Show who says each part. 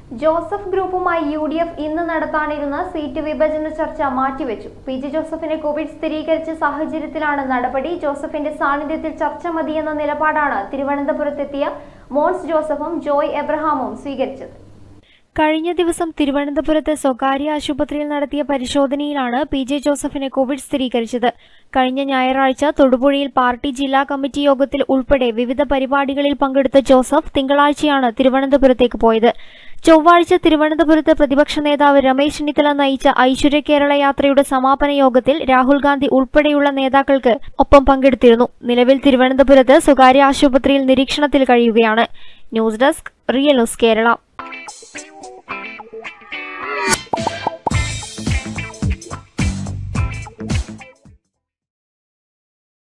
Speaker 1: Joseph ഗ്രൂപ്പുമായി U D F ഇന്ന് നടത്താനിരുന്ന സീറ്റ് വിഭജന ചർച്ച മാറ്റിവെച്ചു പി ജെ ജോസഫിന് കോവിഡ് സ്ഥിരീകരിച്ച സാഹചര്യത്തിലാണ് നടപടി ജോസഫിന്റെ സാന്നിധ്യത്തിൽ ചർച്ച മതിയെന്ന നിലപാടാണ് തിരുവനന്തപുരത്തെത്തിയ മോൻസ് ജോസഫും ജോയ് എബ്രഹാമും സ്വീകരിച്ചത്
Speaker 2: കഴിഞ്ഞ ദിവസം തിരുവനന്തപുരത്ത് സ്വകാര്യ ആശുപത്രിയിൽ നടത്തിയ പരിശോധനയിലാണ് പി ജെ ജോസഫിന് കോവിഡ് സ്ഥിരീകരിച്ചത് കഴിഞ്ഞ ഞായറാഴ്ച തൊടുപുഴയിൽ പാർട്ടി ജില്ലാ കമ്മിറ്റി യോഗത്തിൽ ഉൾപ്പെടെ വിവിധ പരിപാടികളിൽ പങ്കെടുത്ത ജോസഫ് തിങ്കളാഴ്ചയാണ് തിരുവനന്തപുരത്തേക്ക് പോയത് ചൊവ്വാഴ്ച തിരുവനന്തപുരത്ത് പ്രതിപക്ഷ നേതാവ് രമേശ് ചെന്നിത്തല നയിച്ച ഐശ്വര്യ കേരള യാത്രയുടെ സമാപന യോഗത്തിൽ രാഹുൽ ഗാന്ധി ഉൾപ്പെടെയുള്ള നേതാക്കൾക്ക് ഒപ്പം പങ്കെടുത്തിരുന്നു നിലവിൽ തിരുവനന്തപുരത്ത് സ്വകാര്യ ആശുപത്രിയിൽ നിരീക്ഷണത്തിൽ കഴിയുകയാണ് news desk real news Kerala